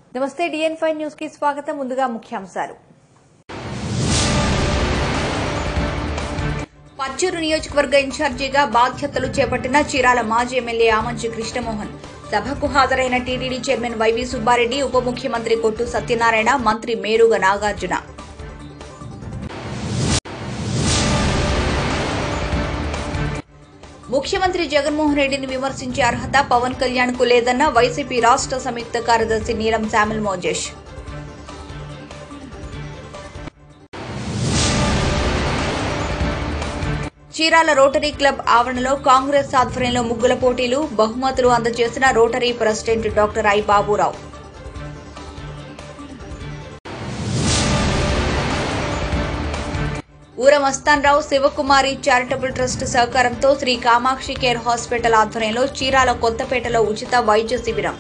నమస్తే డిఎన్ five news కి స్వాగతం ముందుగా ముఖ్యాంశాలు పచ్చూరు నియోజకవర్గ ఇన్ఛార్జిగా బాధ్యతలు చేపట్టిన చీరాల మాజీ ఎమ్మెల్యే ఆమంచి కృష్ణమోహన్ సభకు హాజరైన టీటీడీ చైర్మన్ వైవి సుబ్బారెడ్డి ఉప ముఖ్యమంత్రి కొట్టు సత్యనారాయణ మంత్రి మేరుగ నాగార్జున ముఖ్యమంత్రి జగన్మోహన్ రెడ్డిని విమర్శించే అర్హత పవన్ కళ్యాణ్ కు లేదన్న వైసీపీ రాష్ట్ర సంయుక్త కార్యదర్శి నీలం శామిల్ మోజేష్ చీరాల రోటరీ క్లబ్ ఆవరణలో కాంగ్రెస్ ఆధ్వర్యంలో ముగ్గుల పోటీలు బహుమతులు అందజేసిన rotary president doctor I Baburao Oora Mastanrao శివకుమారి charitable trust సహకారంతో శ్రీ కామాక్షి కేర్ హాస్పిటల్ ఆధ్వర్యంలో చీరాల కొత్తపేటలో ఉచిత వైద్య శిబిరం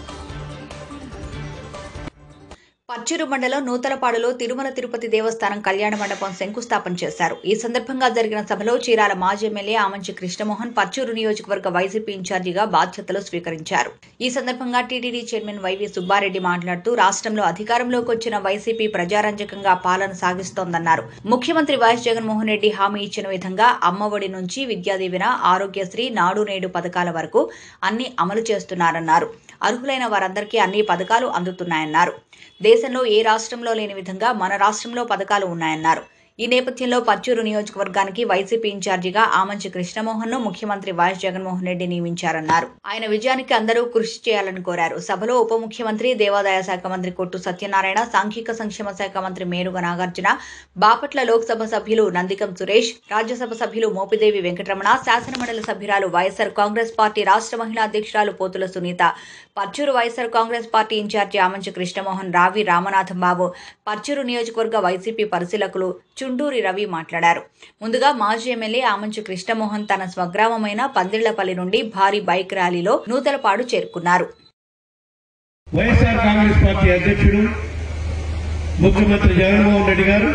పచ్చూరు మండలం నూతలపాడులో తిరుమల తిరుపతి దేవస్థానం కళ్యాణ మండపం శంకుస్థాపన చేశారు ఈ సందర్భంగా జరిగిన సభలో చీరాల మాజీ ఎమ్మెల్యే ఆమంచి కృష్ణమోహన్ పచ్చూరు నియోజకవర్గ వైసీపీ ఇన్ఛార్జిగా బాధ్యతలు స్వీకరించారు ఈ సందర్భంగా టీటీడీ చైర్మన్ వైవి సుబ్బారెడ్డి మాట్లాడుతూ రాష్ట్రంలో అధికారంలోకి వచ్చిన వైసీపీ ప్రజారంజకంగా పాలన సాగిస్తోందన్నారు ముఖ్యమంత్రి వైఎస్ జగన్మోహన్ రెడ్డి హామీ ఇచ్చిన విధంగా అమ్మఒడి నుంచి విద్యాదీవెన ఆరోగ్యశ్రీ నాడు నేడు పథకాల వరకు అన్ని అమలు చేస్తున్నారన్నారు అర్హులైన వారందరికీ అన్ని పథకాలు అందుతున్నాయన్నారు దేశంలో ఏ రాష్ట్రంలో లేని విధంగా మన రాష్ట్రంలో పథకాలు ఉన్నాయన్నారు ఈ నేపథ్యంలో పచ్చూరు నియోజకవర్గానికి వైసీపీ ఇన్ఛార్జిగా ఆమంచి కృష్ణమోహన్ ను ముఖ్యమంత్రి వైఎస్ జగన్మోహన్ రెడ్డి నియమించారన్నారు ఆయన విజయానికి అందరూ కృషి చేయాలని కోరారు సభలో ఉప ముఖ్యమంత్రి దేవాదాయ శాఖ మంత్రి కొట్టు సత్యనారాయణ సాంఘిక సంక్షేమ శాఖ మంత్రి మేరుగ నాగార్జున బాపట్ల లోక్సభ సభ్యులు నందికం సురేష్ రాజ్యసభ సభ్యులు మోపిదేవి వెంకటరమణ శాసనమండలి సభ్యురాలు వైఎస్ఆర్ కాంగ్రెస్ పార్టీ రాష్ట్ర మహిళా అధ్యక్షురాలు పోతుల సునీత పర్చూరు వైఎస్ఆర్ కాంగ్రెస్ పార్టీ ఇన్ఛార్జి ఆమంచి కృష్ణమోహన్ రావి రామనాథం బాబు పర్చూరు నియోజకవర్గ వైసీపీ పరిశీలకులు చుండూరి రవి మాట్లాడారు ముందుగా మాజీ ఎమ్మెల్యే ఆమంచి కృష్ణమోహన్ తన స్వగ్రామమైన పందిళ్లపల్లి నుండి భారీ బైక్ ర్యాలీలో నూతలపాడు చేరుకున్నారు వైఎస్ఆర్ కాంగ్రెస్ పార్టీ అధ్యక్షుడు ముఖ్యమంత్రి జగన్మోహన్ రెడ్డి గారు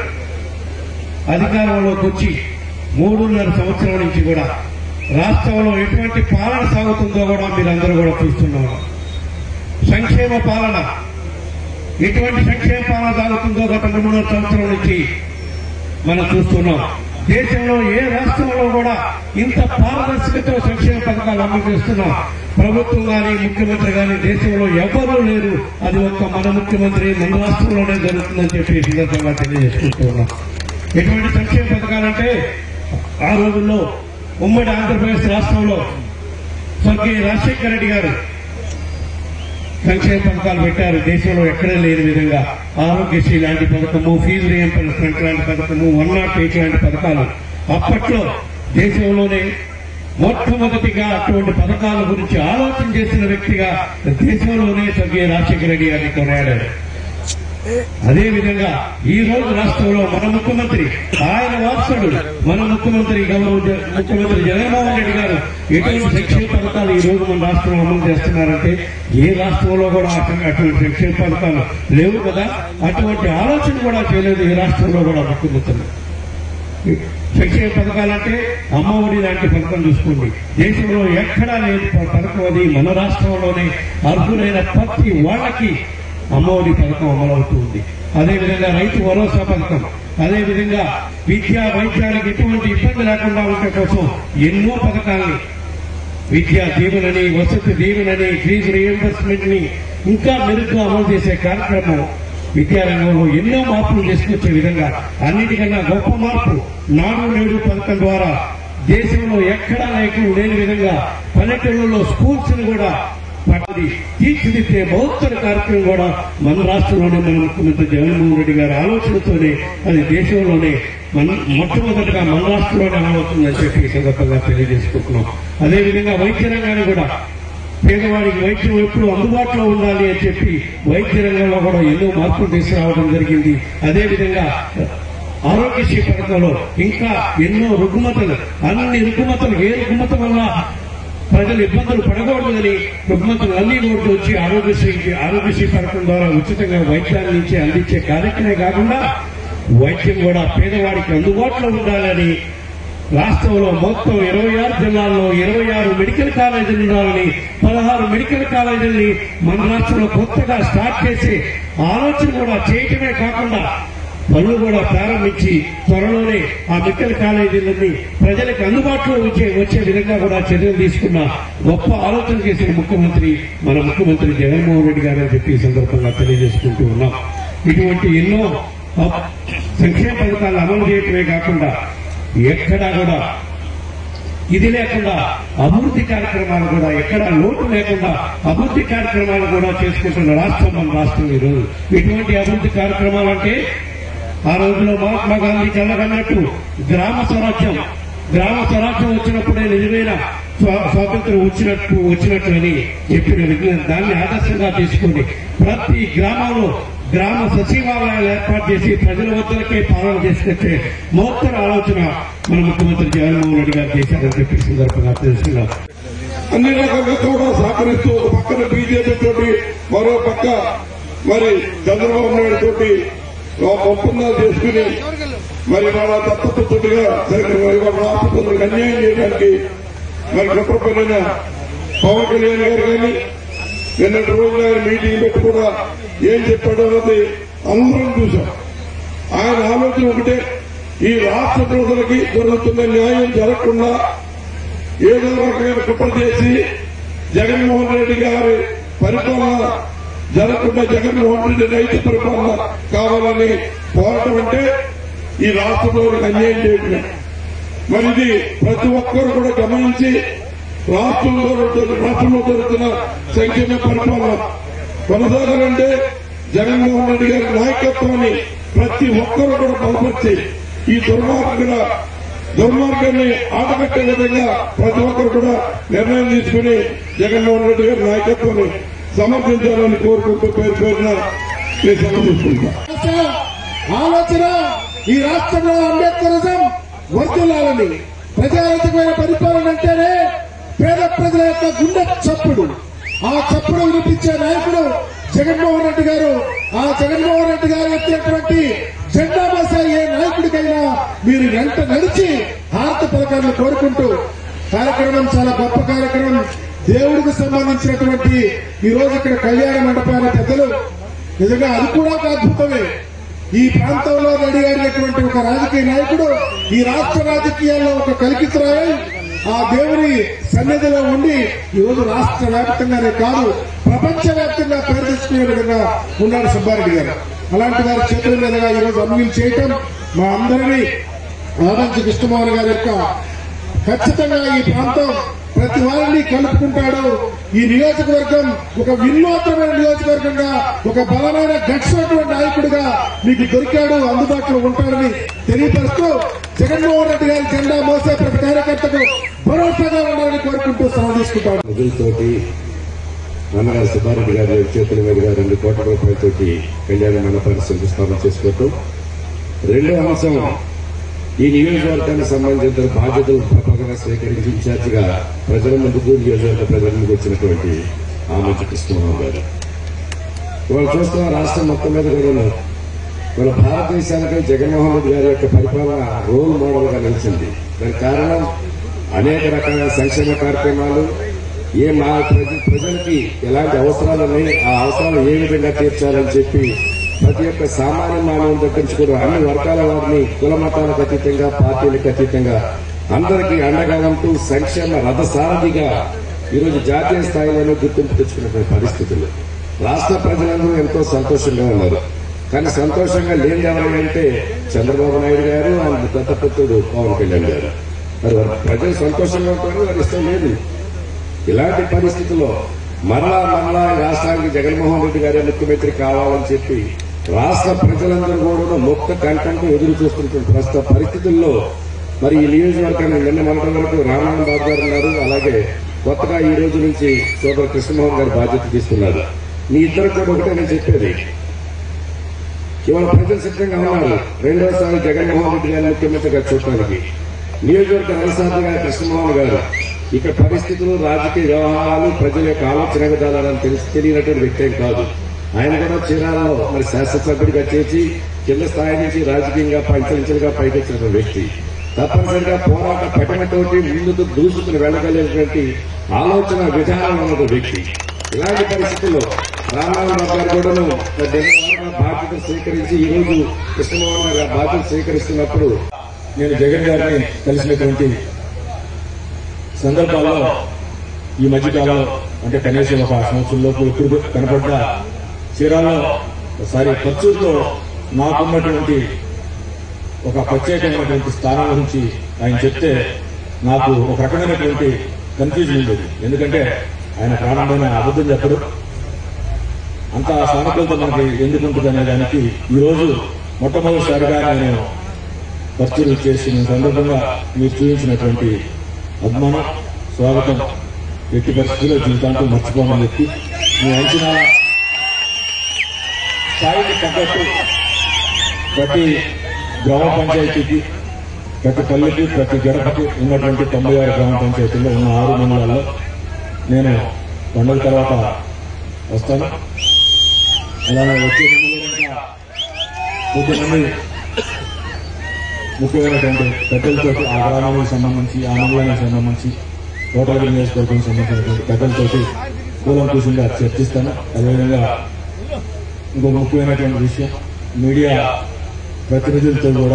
అధికారంలోకి వచ్చి మూడున్నర సంవత్సరం నుంచి కూడా రాష్ట్రంలో ఎటువంటి పాలన సాగుతుందో కూడా మీరందరూ కూడా చూస్తున్నారు సంక్షేమ పాలన ఎటువంటి సంక్షేమ పాలన సాగుతుందో గత మూడున్నర సంవత్సరం నుంచి మనం చూస్తున్నాం దేశంలో ఏ రాష్ట్రంలో కూడా ఇంత పారదర్శకతో సంక్షేమ పథకాలు అమలు చేస్తున్నాం ప్రభుత్వం కానీ ముఖ్యమంత్రి కానీ దేశంలో ఎవ్వరూ లేరు అది ఒక్క మన ముఖ్యమంత్రి మన రాష్ట్రంలోనే జరుగుతుందని చెప్పి ఈ సందర్భంగా తెలియజేసుకుంటూ ఉన్నాం ఎటువంటి సంక్షేమ పథకాలంటే ఆ రోజుల్లో ఉమ్మడి ఆంధ్రప్రదేశ్ రాష్ట్రంలో స్వర్గీయ రాజశేఖర రెడ్డి గారు సంక్షేమ పథకాలు పెట్టారు దేశంలో ఎక్కడా లేని విధంగా ఆరోగ్యశ్రీ లాంటి పథకము ఫీజు రియంబర్స్మెంట్ లాంటి పథకము వన్ నాట్ ఎయిట్ లాంటి పథకాలు అప్పట్లో దేశంలోనే మొట్టమొదటిగా అటువంటి పథకాల గురించి ఆలోచన చేసిన వ్యక్తిగా దేశంలోనే స్వర్గీయ రాజశేఖర రెడ్డి గారిని కొనియాడారు అదే విధంగా ఈ రోజు రాష్ట్రంలో మన ముఖ్యమంత్రి ఆయన వారసుడు మన ముఖ్యమంత్రి గౌరవ జ- ముఖ్యమంత్రి జగన్మోహన్ రెడ్డి గారు ఎటువంటి సంక్షేమ పథకాలు ఈ రోజు మన రాష్ట్రంలో అమలు చేస్తున్నారంటే ఏ రాష్ట్రంలో కూడా అటు- అటువంటి సంక్షేమ పథకాలు లేవు కదా అటువంటి ఆలోచన కూడా చేయలేదు ఈ రాష్ట్రంలో కూడా ముఖ్యమంత్రి సంక్షేమ పథకాలంటే అమ్మఒడి లాంటి పథకం చూసుకోండి దేశంలో ఎక్కడా లేని ప- పథకం అది మన రాష్ట్రంలోనే అర్హులైన ప్రతి వాళ్ళకి అమ్మఒడి పథకం అమలవుతుంది అదేవిధంగా రైతు భరోసా పథకం అదేవిధంగా విద్యా వైద్యానికి ఎటువంటి ఇబ్బంది లేకుండా ఉండే కోసం ఎన్నో పథకాల్ని విద్యా దీవెనని వసతి దీవెనని ఫీజు రియంబర్స్మెంట్ ని ఇంకా మెరుగ్గా అమలు చేసే కార్యక్రమం విద్యారంగంలో ఎన్నో మార్పులు తీసుకొచ్చే విధంగా అన్నిటికన్నా గొప్ప మార్పు నాడు నేడు పథకం ద్వారా దేశంలో ఎక్కడా లేక లేని విధంగా పల్లెటూళ్ళలో స్కూల్స్ ని కూడా పట్టి తీర్చిదిద్దే బహుత్తర కార్యక్రమం కూడా మన రాష్ట్రంలోనే మన ముఖ్యమంత్రి జగన్మోహన్ రెడ్డి గారి ఆలోచనతోనే అది దేశంలోనే మన మొట్టమొదటిగా మన రాష్ట్రంలోనే అమలవుతుందని చెప్పి ఈ సందర్భంగా తెలియజేసుకుంటున్నాం అదేవిధంగా వైద్య రంగాన్ని కూడా పేదవాడికి వైద్యం ఎప్పుడు అందుబాటులో ఉండాలి అని చెప్పి వైద్య రంగంలో కూడా ఎన్నో మార్పులు తీసుకురావడం జరిగింది అదేవిధంగా ఆరోగ్యశ్రీ పథకంలో ఇంకా ఎన్నో రుగ్మతలు అన్ని రుగ్మతలు ఏ రుగ్మత వల్ల ప్రజలు ఇబ్బందులు పడకూడదని రుగ్మతలు అన్ని నోట్లు వచ్చి ఆరోగ్యశ్రీకి ఆరోగ్యశ్రీ పథకం ద్వారా ఉచితంగా వైద్యాన్ని ఇచ్చి అందించే కార్యక్రమే కాకుండా వైద్యం కూడా పేదవాడికి అందుబాటులో ఉండాలని రాష్ట్రంలో మొత్తం ఇరవై ఆరు జిల్లాల్లో ఇరవై ఆరు మెడికల్ కాలేజీలు ఉండాలని పదహారు మెడికల్ కాలేజీల్ని మన రాష్ట్రంలో కొత్తగా స్టార్ట్ చేసి ఆలోచన కూడా చేయటమే కాకుండా పనులు కూడా ప్రారంభించి త్వరలోనే ఆ మెడికల్ కాలేజీలన్నీ ప్రజలకు అందుబాటులో వచ్చే వచ్చే విధంగా కూడా చర్యలు తీసుకున్న గొప్ప ఆలోచన చేసిన ముఖ్యమంత్రి మన ముఖ్యమంత్రి జగన్మోహన్ రెడ్డి గారు అని చెప్పి ఈ సందర్భంగా తెలియజేసుకుంటూ ఉన్నాం ఇటువంటి ఎన్నో అప్- సంక్షేమ పథకాలు అమలు చేయటమే కాకుండా ఎక్కడా కూడా ఇది లేకుండా అభివృద్ధి కార్యక్రమాలు కూడా ఎక్కడ లోటు లేకుండా అభివృద్ధి కార్యక్రమాలు కూడా చేసుకుంటున్న రాష్ట్రం మన రాష్ట్రం ఈరోజు ఎటువంటి అభివృద్ధి కార్యక్రమాలు అంటే ఆ రోజులో మహాత్మా గాంధీ కలగన్నట్టు గ్రామ స్వరాజ్యం గ్రామ స్వరాజ్యం వచ్చినప్పుడే నిజమైన స్వా- స్వాతంత్రం వచ్చినట్టు వచ్చినట్టు అని చెప్పిన విజ్ఞానం దాన్ని ఆదర్శంగా తీసుకుని ప్రతి గ్రామంలో గ్రామ సచివాలయాలు ఏర్పాటు చేసి ప్రజల వద్దలకే పాలన చేసుకొచ్చే నూతన ఆలోచన మన ముఖ్యమంత్రి జగన్మోహన్ రెడ్డి గారు చేశారని చెప్పి ఈ సందర్భంగా తెలుసుకున్నాం అన్ని రకాలుగా కూడా సహకరిస్తూ ఒక పక్కన బీజేపీ తోటి మరో పక్క మరి చంద్రబాబు నాయుడు తోటి ఒక ఒప్పందాలు చేసుకుని మరి వాళ్ళ తప్పతోటిగా మరి వాళ్ళ రాష్ట్ర ప్రజలకు అన్యాయం చేయడానికి మరి కుట్రపడిన పవన్ కళ్యాణ్ గారు కానీ నిన్నటి రోజున ఆయన మీటింగ్ పెట్టి కూడా ఏం చెప్పాడో అన్నది అందరం చూశాం ఆయన ఆలోచన ఒకటే ఈ రాష్ట్ర ప్రజలకి జరుగుతున్న న్యాయం జరగకుండా ఏదో రకమైన కుట్ర చేసి జగన్మోహన్ రెడ్డి గారి పరిపాలన జరగకుండా జగన్మోహన్ రెడ్డి రైతు పరిపాలన కావాలని పోరాటం అంటే ఈ రాష్ట్రంలో అన్యాయం చేయటమే మరి ఇది ప్రతి ఒక్కరు కూడా గమనించి రాష్ట్రంలో జరుగుతున్న- రాష్ట్రంలో జరుగుతున్న సంక్షేమ పరిపాలన కొనసాగాలంటే జగన్మోహన్ రెడ్డి గారి నాయకత్వాన్ని ప్రతి ఒక్కరు కూడా బలపరిచి ఈ దుర్మార్గుల దుర్మార్గాన్ని ఆటకట్టే విధంగా ప్రతి ఒక్కరు కూడా నిర్ణయం తీసుకుని జగన్మోహన్ రెడ్డి గారి నాయకత్వాన్ని సమర్థించాలని కోరుకుంటూ పేరు పేరున నేను సమర్థిస్తుంటా ఆలోచన ఈ రాష్ట్రంలో అంబేద్కరిజం వర్తులాలని ప్రజాహితమైన పరిపాలన అంటేనే పేద ప్రజల యొక్క గుండె చప్పుడు ఆ చప్పుడు వినిపించే నాయకుడు జగన్మోహన్ రెడ్డి గారు ఆ జగన్మోహన్ రెడ్డి గారు ఎత్తేటువంటి జెండా మోసే ఏ నాయకుడికైనా మీరు వెంట నడిచి హారత పథకాలను కోరుకుంటూ కార్యక్రమం చాలా గొప్ప కార్యక్రమం దేవుడికి సంబంధించినటువంటి ఈ రోజు ఇక్కడ కళ్యాణ మండపాల పెద్దలు నిజంగా అది కూడా ఒక అద్భుతమే ఈ ప్రాంతంలో రెడీ అయినటువంటి ఒక రాజకీయ నాయకుడు ఈ రాష్ట్ర రాజకీయాల్లో ఒక కలికితురాయై ఆ దేవుని సన్నిధిలో ఉండి ఈ రోజు రాష్ట్ర వ్యాప్తంగానే కాదు ప్రపంచ వ్యాప్తంగా పేరు తెచ్చుకునే విధంగా ఉన్నాడు సుబ్బారెడ్డి గారు అలాంటి వారి చేతుల మీదుగా ఈ రోజు అమలు చేయటం మా అందరినీ ఆదంచి కృష్ణమోహన్ గారి యొక్క ఖచ్చితంగా ఈ ప్రాంతం ప్రతి వారిని కలుపుకుంటాడు ఈ నియోజకవర్గం ఒక వినూత్నమైన నియోజకవర్గంగా ఒక బలమైన గట్సినటువంటి నాయకుడిగా మీకు దొరికాడు అందుబాటులో ఉంటాడని తెలియపరుస్తూ జగన్మోహన్ రెడ్డి గారి జెండా మోసే ప్రతి కార్యకర్తకు భరోసాగా ఉండాలని కోరుకుంటూ సెలవు తీసుకుంటాడు నిధులతోటి నాన్నగారు సుబ్బారెడ్డి గారి చేతుల మీదుగా రెండు కోట్ల రూపాయలతోటి కళ్యాణ మండపాన్ని శంకుస్థాపన చేసుకోవటం రెండో అంశం ఈ నియోజకవర్గానికి సంబంధించిన బాధ్యతలు తప్పకుండా స్వీకరించి ఇన్ఛార్జిగా ప్రజల ముందుకు నియోజకవర్గ ప్రజల ముందుకు వచ్చినటువంటి ఆమె కృష్ణమోహన్ గారు వాళ్ళు చూస్తున్న రాష్ట్రం మొత్తం మీద కూడా మన భారతదేశానికి జగన్మోహన్ రెడ్డి గారి యొక్క పరిపాలన రోల్ మోడల్ గా నిలిచింది దానికి కారణం అనేక రకాల సంక్షేమ కార్యక్రమాలు ఏ మా ప్రజ- ప్రజలకి ఎలాంటి అవసరాలు ఉన్నాయి ఆ అవసరాలు ఏ విధంగా తీర్చాలని చెప్పి ప్రతి ఒక్క సామాన్య మానవుని దగ్గర నుంచి కూడా అన్ని వర్గాల వారిని కుల మతాలకు అతీతంగా పార్టీలకు అతీతంగా అందరికీ అండగా ఉంటూ సంక్షేమ రథసారథిగా ఈరోజు జాతీయ స్థాయిలోనే గుర్తింపు తెచ్చుకున్నటువంటి పరిస్థితులు రాష్ట్ర ప్రజలందరూ ఎంతో సంతోషంగా ఉన్నారు కానీ సంతోషంగా లేని ఎవరంటే చంద్రబాబు నాయుడు గారు ఆయన దత్తపుత్రుడు పవన్ కళ్యాణ్ గారు మరి వారు ప్రజలు సంతోషంగా ఉంటారు వారి ఇష్టం లేదు ఇలాంటి పరిస్థితుల్లో మరలా మరలా ఈ రాష్ట్రానికి జగన్మోహన్ రెడ్డి గారే ముఖ్యమంత్రి కావాలని చెప్పి రాష్ట్ర ప్రజలందరూ కూడా ముక్త కంటంతో ఎదురు చూస్తున్నటువంటి ప్రస్తుత పరిస్థితుల్లో మరి ఈ నియోజకవర్గాన్ని నిన్న మొన్నటి వరకు రామారాయణ బాబు గారు ఉన్నారు అలాగే కొత్తగా ఈ రోజు నుంచి సోదరు కృష్ణమోహన్ గారు బాధ్యత తీసుకున్నారు మీ ఇద్దరు కూడా ఒకటే నేను చెప్పేది ఇవాళ ప్రజలు సిద్ధంగా ఉన్నారు రెండోసారి జగన్మోహన్ రెడ్డి గారిని ముఖ్యమంత్రిగా చూడటానికి నియోజకవర్గ నరసాదిగా కృష్ణమోహన్ గారు ఇక్కడ పరిస్థితులు రాజకీయ వ్యవహారాలు ప్రజల యొక్క ఆలోచన విధానాలను తెలిసి తెలియనటువంటి వ్యక్తి ఏం కాదు ఆయన కూడా చీరాలలో మరి శాసనసభ్యుడిగా చేసి కింద స్థాయి నుంచి రాజకీయంగా పంచలించలుగా పైకొచ్చినటువంటి వ్యక్తి తప్పనిసరిగా పోరాట పటిమతోటి ముందుకు దూసుకుని వెళ్ళగలిగినటువంటి ఆలోచన విధానం ఉన్న ఒక వ్యక్తి ఇలాంటి పరిస్థితుల్లో రామారావు గారు కూడాను జగన్మోహన్ బాధ్యత స్వీకరించి ఈ రోజు కృష్ణమోహన్ గారు బాధ్యత స్వీకరిస్తున్నప్పుడు నేను జగన్ గారిని కలిసినటువంటి సందర్భాల్లో ఈ మధ్యకాలంలో అంటే కనీసం ఒక సంవత్సరం లోపు ఎప్పుడు కనపడ్డ చీరాలో సారీ ఖర్చుతో నాకున్నటువంటి ఒక ప్రత్యేకమైనటువంటి స్థానం గురించి ఆయన చెప్తే నాకు ఒక రకమైనటువంటి కన్ఫ్యూజన్ ఉండేది ఎందుకంటే ఆయన ప్రారంభమైన అబద్ధం చెప్పడు అంత సానుకూలత మనకి ఎందుకు ఉంటుంది అనే దానికి ఈ రోజు మొట్టమొదటిసారిగా నేను పరిచయం చేసిన సందర్భంగా మీరు చూపించినటువంటి అభిమానం స్వాగతం ఎట్టి పరిస్థితుల్లో జీవితాంతం మర్చిపోమని చెప్పి మీ అంచనా స్థాయికి తగ్గట్టు ప్రతి గ్రామ పంచాయతీకి ప్రతి పల్లెకి ప్రతి గడపకి ఉన్నటువంటి తొంభై ఆరు గ్రామ పంచాయతీల్లో ఉన్న ఆరు మండలాల్లో నేను పండుగ తర్వాత వస్తాను అలానే వచ్చే ముందు కూడా ఇంకా కొద్దిమంది ముఖ్యమైనటువంటి పెద్దలతోటి ఆ గ్రామానికి సంబంధించి ఆ మండలానికి సంబంధించి కోటగిరి నియోజకవర్గానికి సంబంధించినటువంటి పెద్దలతోటి కూలం కూర్చుండా చర్చిస్తాను అదేవిధంగా ఇంకో ముఖ్యమైనటువంటి విషయం మీడియా ప్రతినిధులతో కూడా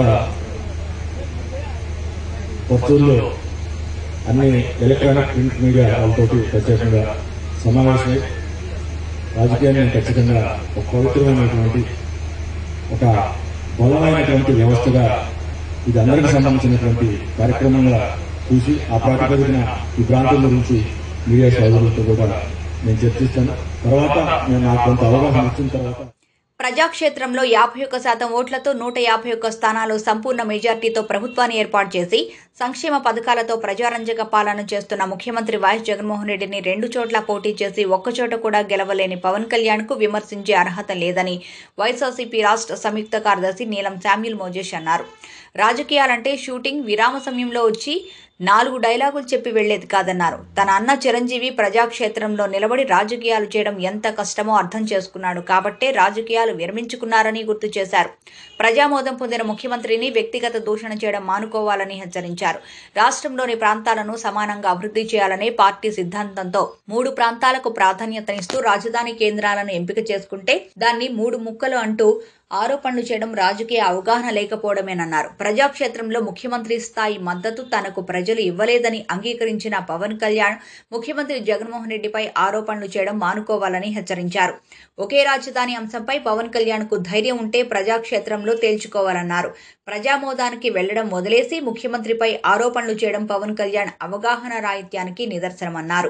పత్తూరులో అన్ని ఎలక్ట్రానిక్ ప్రింట్ మీడియా వాళ్ళతోటి ప్రత్యేకంగా సమావేశమై రాజకీయాన్ని ఖచ్చితంగా ఒక పవిత్రమైనటువంటి ఒక బలమైనటువంటి వ్యవస్థగా ఇది అందరికి సంబంధించినటువంటి కార్యక్రమంగా చూసి ఆ ప్రాతిపదికన ఈ ప్రాంతం గురించి మీడియా సోదరులతో కూడా నేను చర్చిస్తాను తర్వాత నేను నాకు కొంత అవగాహన వచ్చిన తర్వాత ప్రజాక్షేత్రంలో యాభై ఒక్క శాతం ఓట్లతో నూట యాభై ఒక్క స్థానాలు సంపూర్ణ మెజార్టీతో ప్రభుత్వాన్ని ఏర్పాటు చేసి సంక్షేమ పథకాలతో ప్రజారంజక పాలన చేస్తున్న ముఖ్యమంత్రి వైఎస్ జగన్మోహన్ రెడ్డిని రెండు చోట్ల పోటీ చేసి ఒక్కచోట కూడా గెలవలేని పవన్ కళ్యాణ్ కు విమర్శించే అర్హత లేదని వైఎస్ఆర్సీపీ రాష్ట్ర సంయుక్త కార్యదర్శి నీలం శామ్యుల్ మోజేష్ అన్నారు రాజకీయాలంటే షూటింగ్ విరామ సమయంలో వచ్చి నాలుగు డైలాగులు చెప్పి వెళ్లేది కాదన్నారు తన అన్న చిరంజీవి ప్రజాక్షేత్రంలో నిలబడి రాజకీయాలు చేయడం ఎంత కష్టమో అర్థం చేసుకున్నాడు కాబట్టే రాజకీయాలు విరమించుకున్నారని గుర్తు చేశారు ప్రజామోదం పొందిన ముఖ్యమంత్రిని వ్యక్తిగత దూషణ చేయడం మానుకోవాలని హెచ్చరించారు రాష్ట్రంలోని ప్రాంతాలను సమానంగా అభివృద్ధి చేయాలనే పార్టీ సిద్ధాంతంతో మూడు ప్రాంతాలకు ప్రాధాన్యతనిస్తూ రాజధాని కేంద్రాలను ఎంపిక చేసుకుంటే దాన్ని మూడు ముక్కలు అంటూ ఆరోపణలు చేయడం రాజకీయ అవగాహన లేకపోవడమేనన్నారు ప్రజాక్షేత్రంలో ముఖ్యమంత్రి స్థాయి మద్దతు తనకు ప్రజలు ఇవ్వలేదని అంగీకరించిన పవన్ కళ్యాణ్ ముఖ్యమంత్రి జగన్మోహన్ రెడ్డిపై ఆరోపణలు చేయడం మానుకోవాలని హెచ్చరించారు ఒకే రాజధాని అంశంపై పవన్ కళ్యాణ్ కు ధైర్యం ఉంటే ప్రజాక్షేత్రంలో తేల్చుకోవాలన్నారు ప్రజామోదానికి వెళ్లడం వదిలేసి ముఖ్యమంత్రిపై ఆరోపణలు చేయడం పవన్ కళ్యాణ్ అవగాహన రాహిత్యానికి నిదర్శనమన్నారు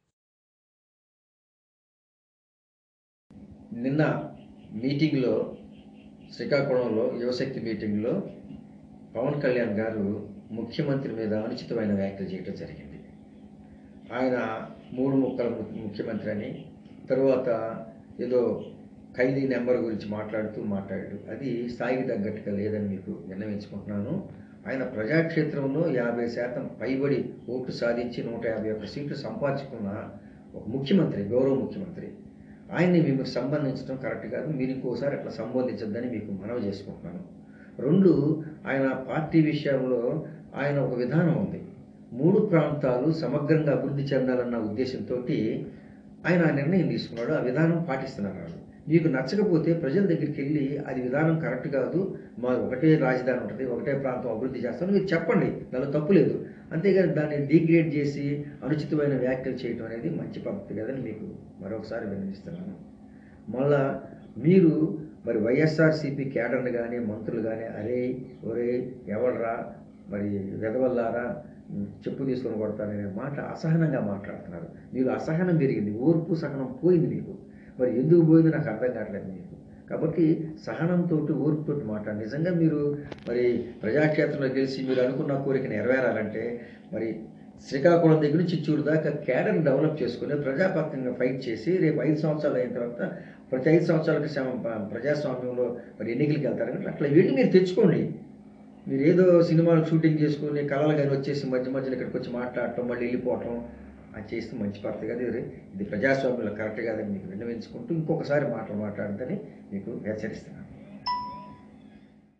నిన్న మీటింగ్లో శ్రీకాకుళంలో యువశక్తి మీటింగ్లో పవన్ కళ్యాణ్ గారు ముఖ్యమంత్రి మీద అనుచితమైన వ్యాఖ్యలు చేయడం జరిగింది ఆయన మూడు ముక్కల ము- ముఖ్యమంత్రి అని తరువాత ఏదో ఖైదీ నెంబర్ గురించి మాట్లాడుతూ మాట్లాడాడు అది స్థాయికి తగ్గట్టుగా లేదని మీకు విన్నవించుకుంటున్నాను ఆయన ప్రజాక్షేత్రంలో యాభై శాతం పైబడి ఓట్లు సాధించి నూట యాభై ఒక్క సీట్లు సంపాదించుకున్న ఒక ముఖ్యమంత్రి గౌరవ ముఖ్యమంత్రి ఆయన్ని మీకు సంబంధించడం కరెక్ట్ కాదు మీరు ఇంకోసారి అట్లా సంబోధించొద్దని మీకు మనవి చేసుకుంటున్నాను రెండు ఆయన పార్టీ విషయంలో ఆయన ఒక విధానం ఉంది మూడు ప్రాంతాలు సమగ్రంగా అభివృద్ధి చెందాలన్న ఉద్దేశంతో ఆయన ఆ నిర్ణయం తీసుకున్నాడు ఆ విధానం పాటిస్తున్నారు వాళ్ళు. మీకు నచ్చకపోతే ప్రజల దగ్గరికి వెళ్ళి అది విధానం కరెక్ట్ కాదు మా ఒకటే రాజధాని ఉంటుంది ఒకటే ప్రాంతం అభివృద్ధి చేస్తాను మీరు చెప్పండి దానిలో తప్పు లేదు అంతేగాని దాన్ని డిగ్రేడ్ చేసి అనుచితమైన వ్యాఖ్యలు చేయడం అనేది మంచి పద్ధతి కదని మీకు మరొకసారి విన్నవిస్తున్నాను మళ్ళా మీరు మరి వైఎస్ఆర్సీపీ కేడర్ని కానీ మంత్రులు కానీ అరే ఒరే ఎవడ్రా మరి వెదవల్లారా ఉమ్, చెప్పు తీసుకొని కొడతారనే మాట అసహనంగా మాట్లాడుతున్నారు మీకు అసహనం పెరిగింది ఓర్పు సహనం పోయింది మీకు మరి ఎందుకు పోయింది నాకు అర్థం కావట్లేదు మీకు కాబట్టి సహనంతో ఓర్పుతో మాట్లాడి నిజంగా మీరు మరి ప్రజాక్షేత్రంలో గెలిచి మీరు అనుకున్న కోరిక నెరవేరాలంటే మరి శ్రీకాకుళం దగ్గర నుంచి చిత్తూరు దాకా కేడర్ డెవలప్ చేసుకుని ప్రజాపత్యంగా ఫైట్ చేసి రేపు ఐదు సంవత్సరాలు అయిన తర్వాత ప్రతి ఐదు సంవత్సరాలకి సమ- ప- ప్రజాస్వామ్యంలో మరి ఎన్నికలకు వెళ్తారు కదా, అట్లా వెళ్ళి మీరు తెచ్చుకోండి మీరు ఏదో సినిమాలు షూటింగ్ చేసుకుని కళలు కానీ వచ్చేసి మధ్య మధ్యలో ఇక్కడికి వచ్చి మాట్లాడటం మళ్ళీ వెళ్ళిపోవటం అది చేస్తే మంచి పద్ధతి కాదు ఇది ఇది ప్రజాస్వామ్యంలో కరెక్ట్ కాదని మీకు విన్నవించుకుంటూ ఇంకొకసారి మాటలు మాట్లాడదని మీకు హెచ్చరిస్తున్నాను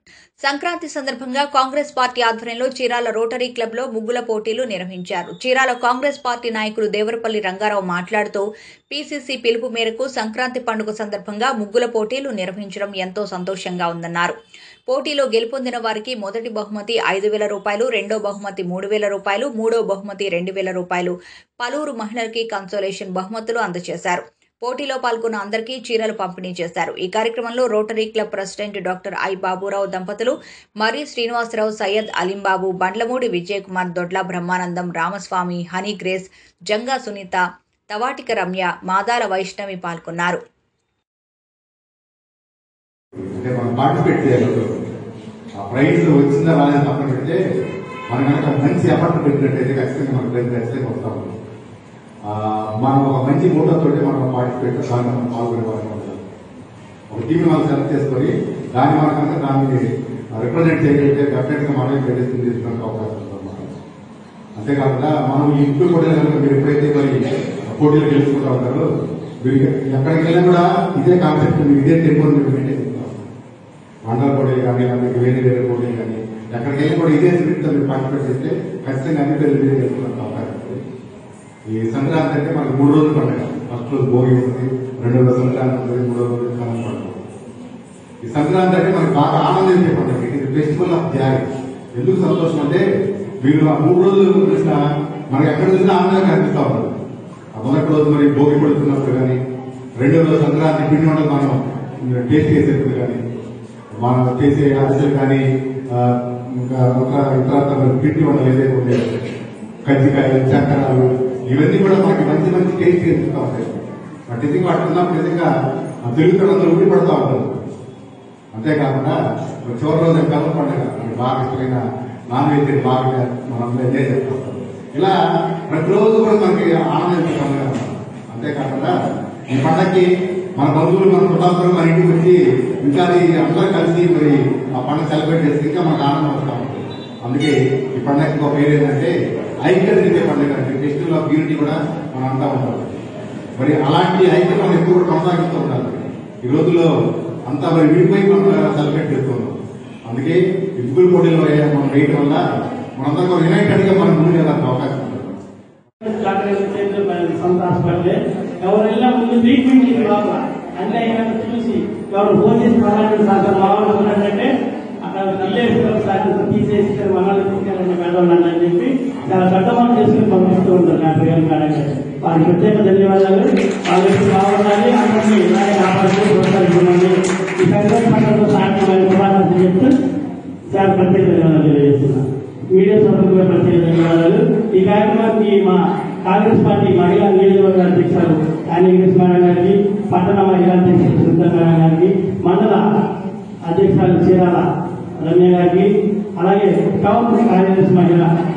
సంక్రాంతి సందర్భంగా కాంగ్రెస్ పార్టీ ఆధ్వర్యంలో చీరాల రోటరీ క్లబ్ లో ముగ్గుల పోటీలు నిర్వహించారు చీరాల కాంగ్రెస్ పార్టీ నాయకులు దేవరపల్లి రంగారావు మాట్లాడుతూ పీసీసీ పిలుపు మేరకు సంక్రాంతి పండుగ సందర్భంగా ముగ్గుల పోటీలు నిర్వహించడం ఎంతో సంతోషంగా ఉందన్నారు పోటీలో గెలుపొందిన వారికి మొదటి బహుమతి ఐదు వేల రూపాయలు రెండో బహుమతి మూడు వేల రూపాయలు మూడో బహుమతి రెండు వేల రూపాయలు పలువురు మహిళలకి కన్సోలేషన్ బహుమతులు అందజేశారు పోటీలో పాల్గొన్న అందరికీ చీరలు పంపిణీ చేశారు ఈ కార్యక్రమంలో rotary club president doctor I Baburao దంపతులు మరి శ్రీనివాసరావు సయ్యద్ అలీంబాబు బండ్లమూడి విజయ్ కుమార్ దొడ్ల బ్రహ్మానందం రామస్వామి హనీ గ్రేస్ జంగా సునీత తవాటిక రమ్య మాదాల వైష్ణవి పాల్గొన్నారు అంటే మనం పార్టిసిపేట్ చేయాలి ఆ ప్రైజ్ వచ్చిందా రాలేదు పక్కన పెడితే మనం కనుక మంచి ఎఫర్ట్ పెట్టినట్టయితే ఖచ్చితంగా మన ప్రైజ్ ఖచ్చితంగా వస్తాం ఆ, మనం ఒక మంచి మూటతో మనం పార్టిసిపేట్ దాన్ని మనం పాల్గొనే వాళ్ళం ఉంటాం. ఒక టీం మనం సెలెక్ట్ చేసుకొని దాన్ని మనం కనుక దాన్ని రిప్రజెంట్ చేయగలిగితే డెఫినెట్గా మనమే ప్రయత్నం చేసుకోవడానికి అవకాశం ఉందన్నమాట అంతేకాకుండా మనం ఈ ఇంట్లో కూడా కనుక మీరు ఎప్పుడైతే మరి పోటీలు గెలుచుకుంటా ఉంటారో మీరు ఎక్కడికి వెళ్ళినా కూడా ఇదే కాన్సెప్ట్ మీరు ఇదే టెంపో మీరు మెయింటైన్ చేస్తారు మండల పోటీలు కానీ లేకపోతే వేరే వేరే పోటీలు కానీ ఎక్కడికి వెళ్ళి కూడా ఇదే స్పిరిట్ మీరు పార్టిసిపేట్ చేస్తే ఖచ్చితంగా అన్ని పేర్లు మీరే గెలుచుకునే అవకాశం ఉంది ఈ సంక్రాంతి అంటే మనకు మూడు రోజులు పండుగ ఫస్ట్ రోజు భోగి ఉంటుంది రెండో రోజు సంక్రాంతి ఉంటుంది మూడో రోజు కనుమ పండుగ ఈ సంక్రాంతి అంటే మనకు బాగా ఆనందించే పండుగ ఇది ఫెస్టివల్ ఆఫ్ జాయ్ ఎందుకు సంతోషం అంటే మీరు ఆ మూడు రోజులు చూసినా మనకి ఎక్కడ చూసినా ఆనందంగా కనిపిస్తా ఉంటుంది ఆ మొదటి రోజు మరి భోగి పడుతున్నప్పుడు కానీ రెండో రోజు సంక్రాంతి పిండి వంటలు మనం టేస్ట్ చేసేప్పుడు కానీ మనం చేసే అరిసెలు కానీ ఆ, ఇంకా ఒక ఇతర పిండి వంటలు ఏదైతే ఉండేవి కజ్జికాయలు చక్రాలు ఇవన్నీ కూడా మనకి మంచి మంచి టేస్ట్ చేస్తూ ఉంటాయి ఆ నిజంగా వాటి ఉన్నప్పుడు నిజంగా ఆ తెలుగుతనంలో ఉండి పడుతూ ఉంటారు అంతేకాకుండా మరి చివరి రోజు కళ్ళ పండుగ మనకి బాగా ఇష్టమైన నాన్ వెజ్ బాగా మనం ఎంజాయ్ చేస్తాం ఇలా ప్రతిరోజు కూడా మనకి ఆనందించే పండుగ అన్నమాట. అంతేకాకుండా ఈ పండగకి మన బంధువులు మన చుట్టాలు మన ఇంటికి వచ్చి ఇంకా ఈ అందరూ కలిసి మరి ఆ పండుగ సెలబ్రేట్ చేస్తే ఇంకా మనకు ఆనందం వస్తూ ఉంటుంది అందుకే ఈ పండగకి ఒక పేరు ఏంటంటే ఐక్యత ఇచ్చే పండుగ అంటే ఫెస్టివల్ ఆఫ్ యూనిటీ కూడా మనం అంటా ఉంటాం మరి అలాంటి ఐక్యత మనం ఎప్పుడు కూడా కొనసాగిస్తూ ఉండాలి ఈ రోజుల్లో అంతా మరి విడిపోయి మనం సెలబ్రేట్ చేస్తున్నాం అందుకే ఈ ముగ్గురు పోటీలో మనం వేయడం వల్ల మనందరం కూడా యునైటెడ్ గా మనం ముందుకు వెళ్ళడానికి అవకాశం ఉంటుంది సంతాసపడలే ఎవరైనా ముందు ట్రీట్మెంట్ ఇది లోపల అన్నీ అయినా చూసి ఎవరు ఫోన్ చేసి మాట్లాడిన సార్ మామూలు ఉన్నాడంటే అక్కడ తల్లేసుకున్న సార్ తీసేసి మనల్ని తీసుకెళ్ళండి మేడం అని చెప్పి చాలా కట్టమని చేసుకుని పంపిస్తూ ఉంటారు నా పిల్లలు మేడం వారికి ప్రత్యేక ధన్యవాదాలు వాళ్ళకి బాగుండాలి అందరినీ ఇలాగే కాపాడుతూ ప్రోత్సహించమని ఈ సంక్రాంతి పండుగతో సాయంత్రం శుభాకాంక్షలు చెప్తూ చాలా ప్రత్యేక ధన్యవాదాలు తెలియజేస్తున్నాను మీడియా సభకు ప్రత్యేక ధన్యవాదాలు ఈ కార్యక్రమానికి మా కాంగ్రెస్ పార్టీ మహిళా నియోజకవర్గ అధ్యక్షులు యానిగిరిస్ మేడం గారికి పట్టణ మహిళా అధ్యక్షులు సునీత మేడం గారికి మండల అధ్యక్షురాలు చీరాల రమ్య గారికి అలాగే టౌన్ కార్యదర్శి మహిళ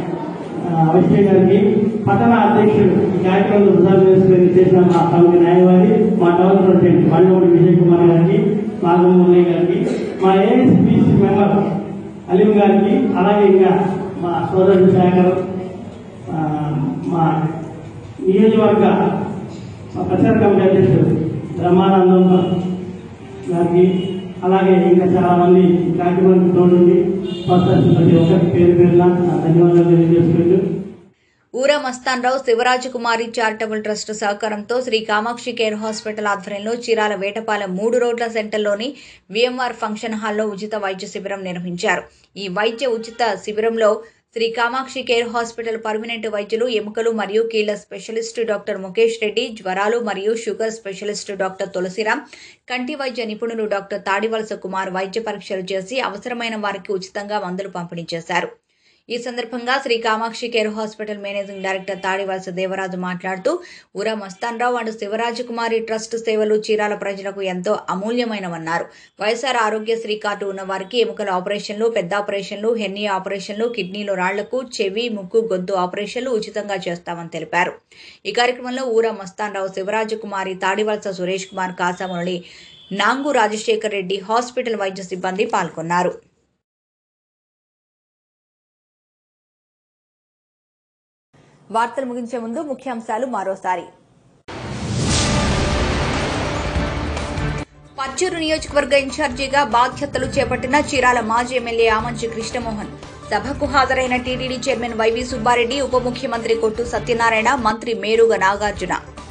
అవశ్య గారికి పట్టణ అధ్యక్షుడు ఈ కార్యక్రమంలో రిజర్వ్ చేసుకుని చేసిన మా కమిటీ న్యాయవాది మా టౌన్ ప్రెసిడెంట్ బండమూడి విజయ్ కుమార్ గారికి నాగమూర్తి గారికి మా ఏఎస్పీసీ మెంబర్ అలీం గారికి అలాగే ఇంకా మా సోదరుడు శేఖర్ ఆ, మా నియోజకవర్గ మా ప్రచార కమిటీ అధ్యక్షుడు బ్రహ్మానందం గారికి అలాగే ఇంకా చాలా మంది ఈ కార్యక్రమానికి తోడుండి ప్రోత్సహిస్తున్న ప్రతి ఒక్కరికి పేరు పేరున నా ధన్యవాదాలు తెలియజేసుకుంటూ ఊరా మస్తాన్రావు శివరాజకుమారి చారిటబుల్ ట్రస్ట్ సహకారంతో శ్రీ కామాక్షి కేర్ హాస్పిటల్ ఆధ్వర్యంలో చీరాల వేటపాలెం మూడు రోడ్ల సెంటర్లోని విఎంఆర్ ఫంక్షన్ హాల్లో ఉచిత వైద్య శిబిరం నిర్వహించారు ఈ వైద్య ఉచిత శిబిరంలో Sri Kamakshi care hospital permanent వైద్యులు ఎముకలు మరియు కీళ్ల స్పెషలిస్టు డాక్టర్ ముఖేష్ రెడ్డి జ్వరాలు మరియు షుగర్ స్పెషలిస్టు డాక్టర్ తులసిరామ్ కంటి వైద్య నిపుణులు డాక్టర్ తాడివలస కుమార్ వైద్య పరీక్షలు చేసి అవసరమైన వారికి ఉచితంగా మందులు పంపిణీ చేశారు ఈ సందర్భంగా Sri Kamakshi care hospital managing director Tadivalasa Devaraju మాట్లాడుతూ ఉరా మస్తాన్రావు అండ్ శివరాజకుమారి ట్రస్ట్ సేవలు చీరాల ప్రజలకు ఎంతో అమూల్యమైనవన్నారు వైఎస్ఆర్ ఆరోగ్యశ్రీ కార్డు ఉన్న వారికి ఎముకల ఆపరేషన్లు పెద్ద ఆపరేషన్లు హెర్నియా ఆపరేషన్లు కిడ్నీలో రాళ్లకు చెవి ముక్కు గొంతు ఆపరేషన్లు ఉచితంగా చేస్తామని తెలిపారు ఈ కార్యక్రమంలో ఊరా మస్తాన్రావు శివరాజకుమారి తాడివలస సురేష్ కుమార్ కాసామురళి నాంగు రాజశేఖర్ రెడ్డి హాస్పిటల్ వైద్య సిబ్బంది పాల్గొన్నారు వార్తలు ముగించే ముందు ముఖ్యాంశాలు మరోసారి పర్చూరు నియోజకవర్గ ఇన్ఛార్జిగా బాధ్యతలు చేపట్టిన చీరాల మాజీ ఎమ్మెల్యే ఆమంచి కృష్ణమోహన్ సభకు హాజరైన టీటీడీ చైర్మన్ వైవి సుబ్బారెడ్డి ఉప ముఖ్యమంత్రి కొట్టు సత్యనారాయణ మంత్రి మేరుగ నాగార్జున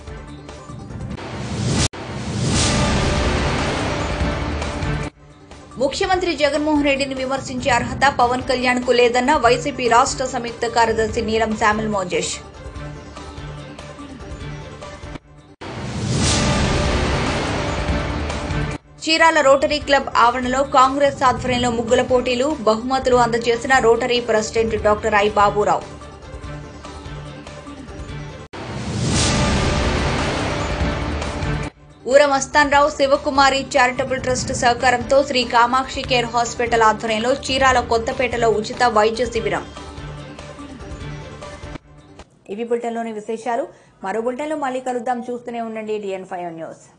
ముఖ్యమంత్రి జగన్మోహన్ రెడ్డిని విమర్శించే అర్హత పవన్ కళ్యాణ్ కు లేదన్న వైసీపీ రాష్ట్ర సంయుక్త కార్యదర్శి నీలం శామిల్ మోజేష్ చీరాల రోటరీ క్లబ్ ఆవరణలో కాంగ్రెస్ ఆధ్వర్యంలో ముగ్గుల పోటీలు బహుమతులు అందజేసిన rotary president doctor I Baburao Oora Mastanrao శివకుమారి charitable trust సహకారంతో శ్రీ కామాక్షి కేర్ హాస్పిటల్ ఆధ్వర్యంలో చీరాల కొత్తపేటలో ఉచిత వైద్య శిబిరం ఇవి బులెటిన్లోని విశేషాలు మరో బులెటిన్లో మళ్ళీ కలుద్దాం చూస్తూనే ఉండండి డిఎన్ ఫైవ్ న్యూస్